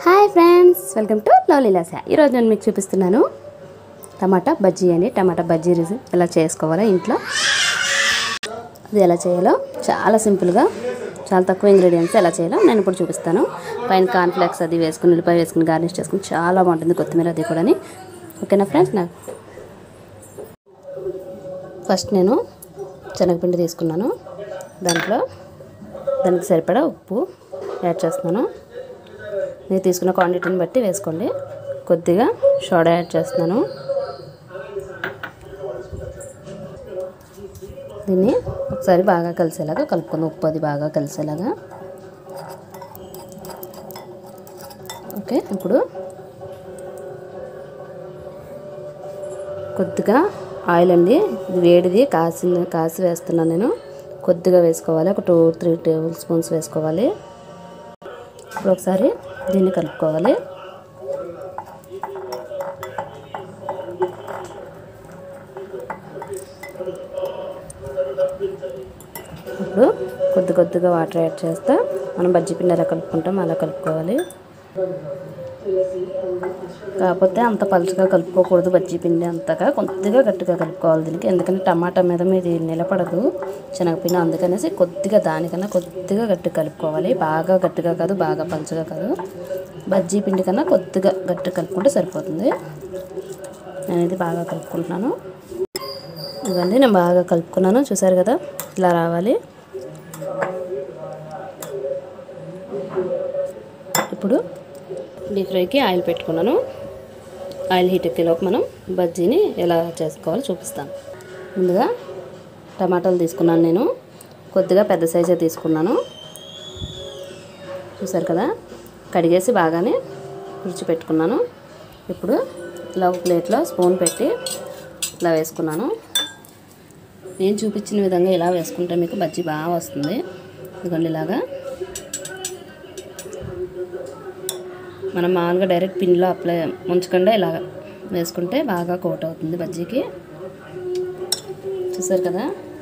hi friends welcome to lovely Lasa ఈరోజు నేను మీకు చూపిస్తున్నాను టమాటా బజ్జీ అని టమాటా బజ్జీ రిజ్ ఎలా చేసుకోవాలో ఇంట్లో అది ఎలా చేయాలో చాలా సింపుల్గా చాలా తక్కువ ఇంగ్రీడియంట్స్ ఎలా చేయాలో నేను ఇప్పుడు చూపిస్తాను పైన కార్న్ఫ్లెక్స్ అది వేసుకుని ఉల్లిపాయ వేసుకుని గార్నిష్ చేసుకుని చాలా బాగుంటుంది కొత్తిమీర అది కూడా ఓకేనా ఫ్రెండ్స్ నాకు ఫస్ట్ నేను శనగపిండి తీసుకున్నాను దాంట్లో దానికి సరిపడా ఉప్పు యాడ్ చేస్తున్నాను మీరు తీసుకున్న క్వాంటిటీని బట్టి వేసుకోండి కొద్దిగా సోడా యాడ్ చేస్తున్నాను దీన్ని ఒకసారి బాగా కలిసేలాగా కలుపుకుందాం ఉప్పు అది బాగా కలిసేలాగా ఓకే ఇప్పుడు కొద్దిగా ఆయిల్ అండి ఇది వేడిది కాసి కాసి వేస్తున్నాను నేను కొద్దిగా వేసుకోవాలి ఒక టూ త్రీ టేబుల్ స్పూన్స్ వేసుకోవాలి ఇప్పుడు ఒకసారి దీన్ని కలుపుకోవాలి ఇప్పుడు కొద్ది కొద్దిగా వాటర్ యాడ్ చేస్తా మనం బజ్జీ పిండి ఎలా కలుపుకుంటాం అలా కలుపుకోవాలి కాకపోతే అంత పలుచగా కలుపుకోకూడదు బజ్జీ పిండి అంతగా కొద్దిగా గట్టిగా కలుపుకోవాలి దీనికి ఎందుకంటే టమాటా మీద మీది నిలబడదు శనగపిండి అందుకనేసి కొద్దిగా దానికన్నా కొద్దిగా గట్టిగా కలుపుకోవాలి బాగా గట్టిగా కాదు బాగా పలుచగా కాదు బజ్జీ పిండి కన్నా కొద్దిగా గట్టిగా కలుపుకుంటే సరిపోతుంది నేను ఇది బాగా కలుపుకుంటున్నాను ఇవన్నీ నేను బాగా కలుపుకున్నాను చూసారు కదా ఇలా రావాలి ఇప్పుడు డీప్ ఫ్రైకి ఆయిల్ పెట్టుకున్నాను ఆయిల్ హీట్ ఎక్కేలోపు మనం బజ్జీని ఎలా చేసుకోవాలో చూపిస్తాను ముందుగా టమాటాలు తీసుకున్నాను నేను కొద్దిగా పెద్ద సైజే తీసుకున్నాను చూసారు కదా కడిగేసి బాగానే విడిచిపెట్టుకున్నాను ఇప్పుడు ఇలా ఒక ప్లేట్లో స్పూన్ పెట్టి ఇలా వేసుకున్నాను నేను చూపించిన విధంగా ఇలా వేసుకుంటే మీకు బజ్జీ బాగా వస్తుంది ఇదిగోండి ఇలాగా మనం మామూలుగా డైరెక్ట్ పిన్లో అప్లై ఉంచకుండా ఇలా వేసుకుంటే బాగా కోట్ అవుతుంది బజ్జీకి చూసారు కదా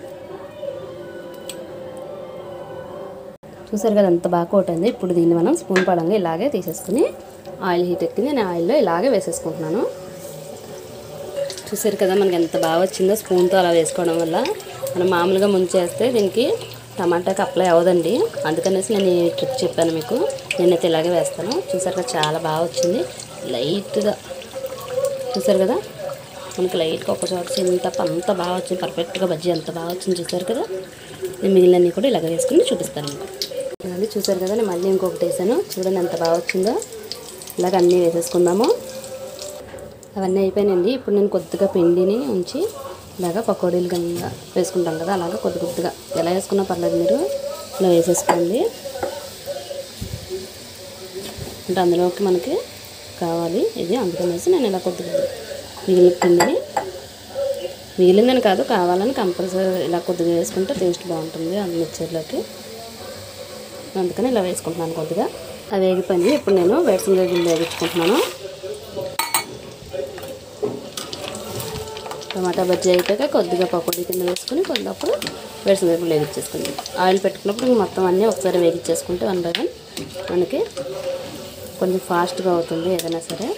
చూసారు కదా ఎంత బాగా కోట్ అయింది ఇప్పుడు దీన్ని మనం స్పూన్ పడంగా ఇలాగే తీసేసుకుని ఆయిల్ హీట్ ఎక్కింది నేను ఆయిల్లో ఇలాగే వేసేసుకుంటున్నాను చూసారు కదా మనకి ఎంత బాగా వచ్చిందో స్పూన్తో అలా వేసుకోవడం వల్ల మనం మామూలుగా ముంచేస్తే దీనికి టమాటాకి అప్లై అవ్వదండి అందుకనేసి నేను ఈ ట్రిక్ చెప్పాను మీకు నేనైతే ఇలాగే వేస్తాను చూసారు కదా చాలా బాగా వచ్చింది లైట్గా చూసారు కదా మనకి లైట్గా ఒక చోట చిన్న తప్ప అంత బాగా వచ్చింది పర్ఫెక్ట్గా బజ్జీ అంత బాగా వచ్చింది చూసారు కదా నేను మిగిలినన్నీ కూడా ఇలాగ వేసుకుని చూపిస్తాను మీకు ఇదండి చూసారు కదా నేను మళ్ళీ ఇంకొకటి వేసాను చూడండి ఎంత బాగా వచ్చిందో ఇలాగ అన్నీ వేసేసుకుందాము అవన్నీ అయిపోయినాయండి ఇప్పుడు నేను కొద్దిగా పిండిని ఉంచి ఇలాగా పకోడీలు కింద వేసుకుంటాం కదా అలాగా కొద్ది కొద్దిగా ఎలా వేసుకున్నా పర్లేదు మీరు ఇలా వేసేసుకోండి అంటే అందులోకి మనకి కావాలి ఇది అందుకనేసి నేను ఇలా కొద్ది కొద్దిగా మిగిలిన పిండిని మిగిలిందని కాదు కావాలని కంపల్సరీ ఇలా కొద్దిగా వేసుకుంటే టేస్ట్ బాగుంటుంది ఆ మిక్చర్లోకి అందుకని ఇలా వేసుకుంటున్నాను కొద్దిగా అవి వేగిపోయింది ఇప్పుడు నేను వేరుశనగ గిన్నె వేగించుకుంటున్నాను టమాటా బజ్జీ అయిపోయాక కొద్దిగా పకోడీ కింద వేసుకుని కొద్దిప్పుడు వేరుశనగలు వేగించేసుకుంది ఆయిల్ పెట్టుకున్నప్పుడు మొత్తం అన్నీ ఒకసారి వేగించేసుకుంటే వన్ బై వన్ మనకి కొంచెం ఫాస్ట్గా అవుతుంది ఏదైనా సరే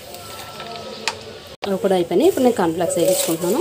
అవి కూడా అయిపోయినాయి ఇప్పుడు నేను కాన్ఫ్లాక్స్ వేగించుకుంటున్నాను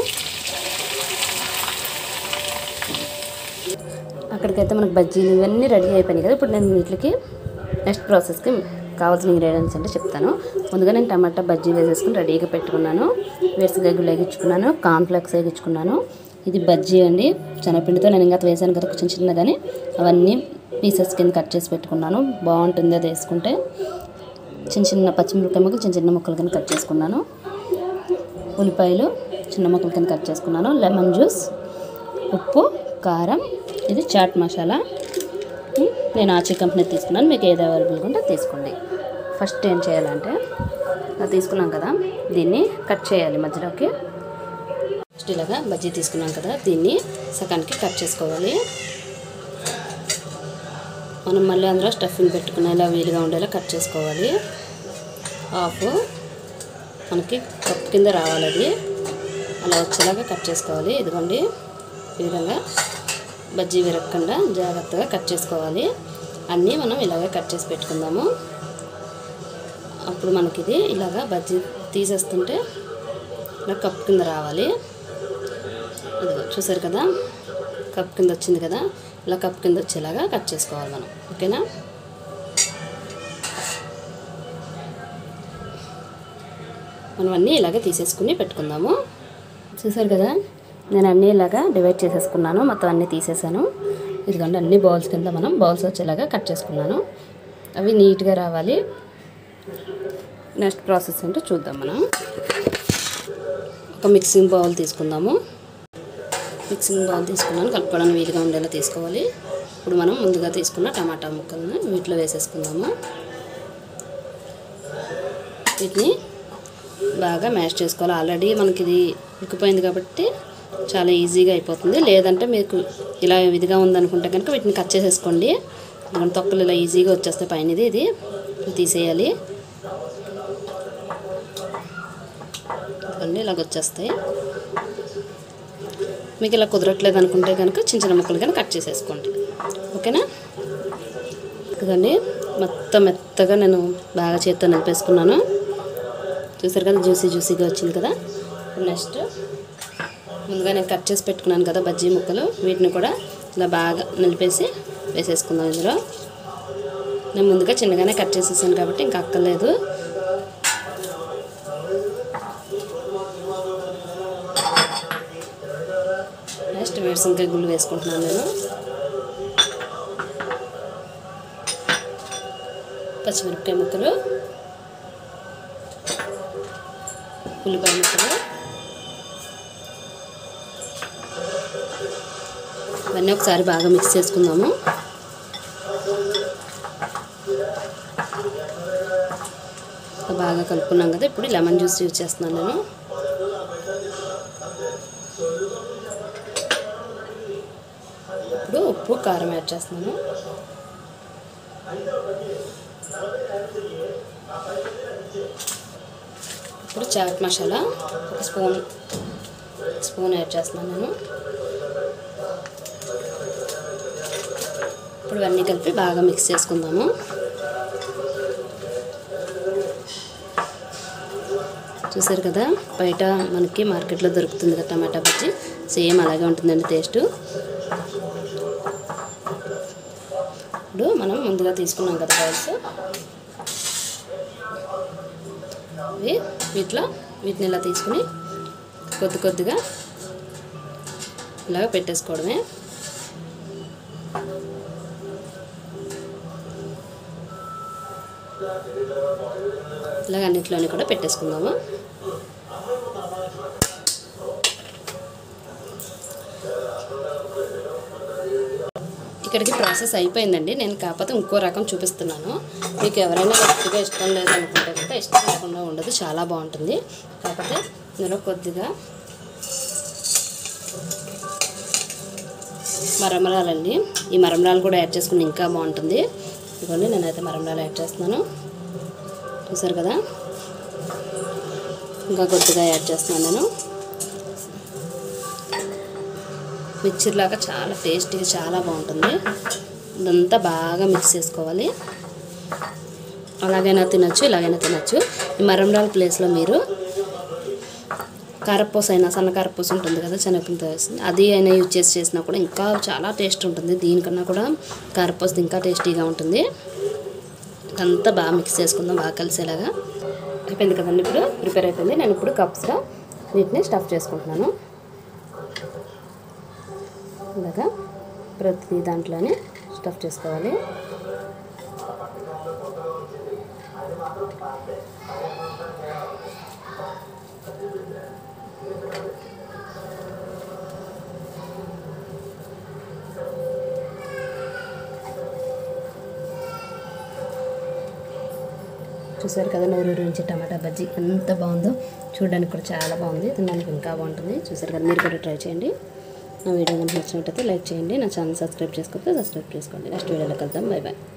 అక్కడికైతే మనకు బజ్జీలు ఇవన్నీ రెడీ అయిపోయినాయి కదా ఇప్పుడు నేను వీటికి నెక్స్ట్ ప్రాసెస్కి కావాల్సిన ఇంగ్రీడియంట్స్ అంటే చెప్తాను ముందుగా నేను టమాటా బజ్జీ వేసేసుకుని రెడీగా పెట్టుకున్నాను వేరుసగడ్డలు వేగించుకున్నాను కాన్ఫ్లెక్స్ వేగించుకున్నాను ఇది బజ్జీ అండి శనగపిండితో నేను ఇంకా వేసాను కదా కొంచెం చిన్నగానే అవన్నీ పీసెస్ కింద కట్ చేసి పెట్టుకున్నాను బాగుంటుంది అది వేసుకుంటే చిన్న చిన్న పచ్చిమిరపకాయ ముక్కలు చిన్న చిన్న ముక్కలు కింద కట్ చేసుకున్నాను ఉల్లిపాయలు చిన్న ముక్కల కింద కట్ చేసుకున్నాను లెమన్ జ్యూస్ ఉప్పు కారం ఇది చాట్ మసాలా నేను ఆచి కంపెనీ తీసుకున్నాను మీకు ఏది అవైలబుల్గా ఉంటే తీసుకోండి ఫస్ట్ ఏం చేయాలంటే అది తీసుకున్నాం కదా దీన్ని కట్ చేయాలి మధ్యలోకి ఫస్ట్ ఇలాగా బజ్జీ తీసుకున్నాం కదా దీన్ని సగానికి కట్ చేసుకోవాలి మనం మళ్ళీ అందులో స్టఫింగ్ పెట్టుకునేలా వీలుగా ఉండేలా కట్ చేసుకోవాలి హాఫ్ మనకి కప్ కింద రావాలి అది అలా వచ్చేలాగా కట్ చేసుకోవాలి ఇదిగోండి ఈ విధంగా బజ్జీ విరగకుండా జాగ్రత్తగా కట్ చేసుకోవాలి అన్నీ మనం ఇలాగే కట్ చేసి పెట్టుకుందాము అప్పుడు మనకి ఇది ఇలాగా బజ్జీ తీసేస్తుంటే ఇలా కప్ కింద రావాలి ఇదిగో చూసారు కదా కప్ కింద వచ్చింది కదా ఇలా కప్ కింద వచ్చేలాగా కట్ చేసుకోవాలి మనం ఓకేనా మనం అన్నీ ఇలాగే తీసేసుకుని పెట్టుకుందాము చూసారు కదా నేను అన్నీ ఇలాగా డివైడ్ చేసేసుకున్నాను మొత్తం అన్నీ తీసేసాను ఇదిగోండి అన్ని బౌల్స్ కింద మనం బౌల్స్ వచ్చేలాగా కట్ చేసుకున్నాను అవి నీట్గా రావాలి నెక్స్ట్ ప్రాసెస్ ఏంటో చూద్దాం మనం ఒక మిక్సింగ్ బౌల్ తీసుకుందాము మిక్సింగ్ బౌల్ తీసుకున్నాను కలుపుకోవడానికి వీలుగా ఉండేలా తీసుకోవాలి ఇప్పుడు మనం ముందుగా తీసుకున్న టమాటా ముక్కలను వీటిలో వేసేసుకుందాము వీటిని బాగా మ్యాష్ చేసుకోవాలి ఆల్రెడీ మనకి ఇది ఉక్కిపోయింది కాబట్టి చాలా ఈజీగా అయిపోతుంది లేదంటే మీకు ఇలా ఇదిగా ఉందనుకుంటే కనుక వీటిని కట్ చేసేసుకోండి ఎందుకంటే తొక్కలు ఇలా ఈజీగా వచ్చేస్తాయి పైన ఇది ఇది తీసేయాలి ఇదిగోండి ఇలాగ వచ్చేస్తాయి మీకు ఇలా కుదరట్లేదు అనుకుంటే కనుక చిన్న చిన్న ముక్కలు కానీ కట్ చేసేసుకోండి ఓకేనా ఇదిగోండి మొత్తం మెత్తగా నేను బాగా చేత్తో నిలిపేసుకున్నాను చూసారు కదా జ్యూసీ జ్యూసీగా వచ్చింది కదా నెక్స్ట్ ముందుగా నేను కట్ చేసి పెట్టుకున్నాను కదా బజ్జీ ముక్కలు వీటిని కూడా ఇలా బాగా నిలిపేసి వేసేసుకుందాం ఇందులో నేను ముందుగా చిన్నగానే కట్ చేసేసాను కాబట్టి ఇంకా అక్కర్లేదు నెక్స్ట్ వేరుశనకాయ గుళ్ళు వేసుకుంటున్నాను నేను పచ్చిమిరపకాయ ముక్కలు ఉల్లిపాయ ముక్కలు ఇవన్నీ ఒకసారి బాగా మిక్స్ చేసుకుందాము బాగా కలుపుకున్నాం కదా ఇప్పుడు లెమన్ జ్యూస్ యూజ్ చేస్తున్నాను నేను ఇప్పుడు ఉప్పు కారం యాడ్ చేస్తున్నాను ఇప్పుడు చాట్ మసాలా ఒక స్పూన్ స్పూన్ యాడ్ చేస్తున్నాను నేను ఇప్పుడు ఇవన్నీ కలిపి బాగా మిక్స్ చేసుకుందాము చూసారు కదా బయట మనకి మార్కెట్లో దొరుకుతుంది కదా టమాటా బజ్జీ సేమ్ అలాగే ఉంటుందండి టేస్ట్ ఇప్పుడు మనం ముందుగా తీసుకున్నాం కదా బౌల్స్ ఇవి వీటిలో వీటిని ఇలా తీసుకుని కొద్ది కొద్దిగా ఇలాగ పెట్టేసుకోవడమే ఇలాగ అన్నింటిలోని కూడా పెట్టేసుకుందాము ఇక్కడికి ప్రాసెస్ అయిపోయిందండి నేను కాకపోతే ఇంకో రకం చూపిస్తున్నాను మీకు ఎవరైనా గట్టిగా ఇష్టం లేదు అనుకుంటే కనుక ఇష్టం లేకుండా ఉండదు చాలా బాగుంటుంది కాకపోతే ఇందులో కొద్దిగా మరమరాలండి ఈ మరమరాలు కూడా యాడ్ చేసుకుని ఇంకా బాగుంటుంది ఇదిగోండి నేనైతే మరమరాలు యాడ్ చేస్తున్నాను చూసారు కదా ఇంకా కొద్దిగా యాడ్ చేస్తున్నాను నేను మిక్చర్ లాగా చాలా టేస్టీగా చాలా బాగుంటుంది ఇదంతా బాగా మిక్స్ చేసుకోవాలి అలాగైనా తినచ్చు ఇలాగైనా తినచ్చు ఈ మరంరాల ప్లేస్లో మీరు కారపూస అయినా సన్న కారపూస ఉంటుంది కదా శనగపిండితో వేసింది అది అయినా యూజ్ చేసి చేసినా కూడా ఇంకా చాలా టేస్ట్ ఉంటుంది దీనికన్నా కూడా కారపూస ఇంకా టేస్టీగా ఉంటుంది ఇదంతా బాగా మిక్స్ చేసుకుందాం బాగా కలిసేలాగా అయిపోయింది కదండి ఇప్పుడు ప్రిపేర్ అయిపోయింది నేను ఇప్పుడు కప్స్లో వీటిని స్టఫ్ చేసుకుంటున్నాను ఇలాగా ప్రతి దాంట్లోనే స్టఫ్ చేసుకోవాలి చూసారు కదా నూరు నుంచి టమాటా బజ్జీ ఎంత బాగుందో చూడడానికి కూడా చాలా బాగుంది తినడానికి ఇంకా బాగుంటుంది చూసారు కదా మీరు కూడా ట్రై చేయండి నా వీడియో కనుక నచ్చినట్టయితే లైక్ చేయండి నా ఛానల్ సబ్స్క్రైబ్ చేసుకోకపోతే సబ్స్క్రైబ్ చేసుకోండి నెక్స్ట్ వీడియోలో కలుద్దాం బై బాయ్